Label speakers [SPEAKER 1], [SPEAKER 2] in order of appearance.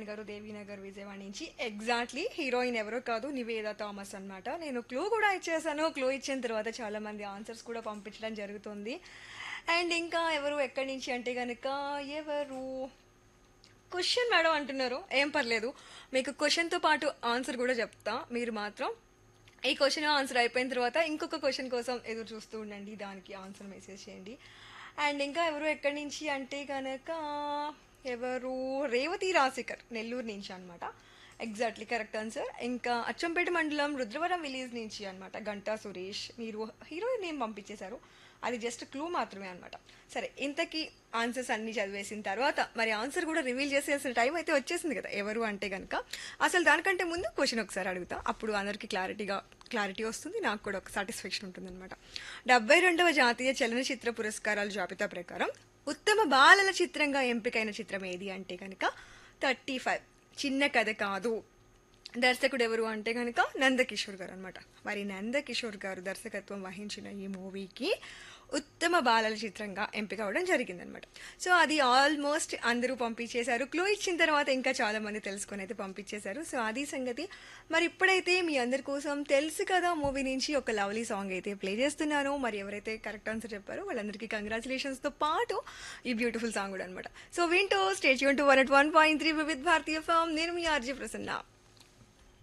[SPEAKER 1] కళ్యాణ్ గారు దేవీనగర్ విజయవాడ నుంచి exactly heroine ఎవరో కాదు నివేద థామస్ అన్నమాట నేను క్లూ కూడా ఇచ్చేసాను క్లూ ఇచ్చిన తర్వాత చాలా మంది ఆన్సర్స్ కూడా పంపించడం జరుగుతుంది అండ్ ఇంకా ఎవరు ఎక్కడి నుంచి అంటే కనుక ఎవరు క్వశ్చన్ మేడం అంటున్నారు ఏం పర్లేదు మీకు క్వశ్చన్తో పాటు ఆన్సర్ కూడా చెప్తా మీరు మాత్రం ఈ క్వశ్చన్ ఆన్సర్ అయిపోయిన తర్వాత ఇంకొక క్వశ్చన్ కోసం ఎదురు చూస్తూ ఉండండి దానికి ఆన్సర్ మెసేజ్ చేయండి అండ్ ఇంకా ఎవరు ఎక్కడి నుంచి అంటే కనుక ఎవరు రేవతి రాశికర్ నెల్లూరు నుంచి అనమాట ఎగ్జాక్ట్లీ కరెక్ట్ ఆన్సర్ ఇంకా అచ్చంపేట మండలం రుద్రవరం విలేజ్ నుంచి అనమాట గంటా సురేష్ మీరు హీరోయిన్ నేమ్ పంపించేశారు అది జస్ట్ క్లూ మాత్రమే అనమాట సరే ఇంతకీ ఆన్సర్స్ అన్ని చదివేసిన తర్వాత మరి ఆన్సర్ కూడా రివీల్ చేసేసిన టైం అయితే వచ్చేసింది కదా ఎవరు అంటే కనుక అసలు దానికంటే ముందు క్వశ్చన్ ఒకసారి అడుగుతా అప్పుడు అందరికీ క్లారిటీగా క్లారిటీ వస్తుంది నాకు కూడా ఒక సాటిస్ఫాక్షన్ ఉంటుంది అనమాట డెబ్బై రెండవ జాతీయ చలనచిత్ర పురస్కారాల జాబితా ప్రకారం ఉత్తమ బాలల చిత్రంగా ఎంపికైన చిత్రం ఏది అంటే కనుక థర్టీ ఫైవ్ చిన్న కథ కాదు దర్శకుడు ఎవరు అంటే కనుక నందకిషోర్ గారు అనమాట మరి నందకిషోర్ గారు దర్శకత్వం వహించిన ఈ మూవీకి ఉత్తమ బాలల చిత్రంగా ఎంపిక అవడం జరిగిందనమాట సో అది ఆల్మోస్ట్ అందరూ పంపించేశారు క్లూ ఇచ్చిన తర్వాత ఇంకా చాలా మంది తెలుసుకొని అయితే పంపించేశారు సో అది సంగతి మరి ఇప్పుడైతే మీ అందరి కోసం తెలుసు కదా మూవీ నుంచి ఒక లవ్లీ సాంగ్ అయితే ప్లే చేస్తున్నాను మరి ఎవరైతే కరెక్ట్ ఆన్సర్ చెప్పారో వాళ్ళందరికీ కంగ్రాచులేషన్స్తో పాటు ఈ బ్యూటిఫుల్ సాంగ్ కూడా అనమాట సో వింటూ స్టేట్ యూన్ to one ought one point three with Bharatiya farm నేను మీ ఆర్జీ ప్రసన్న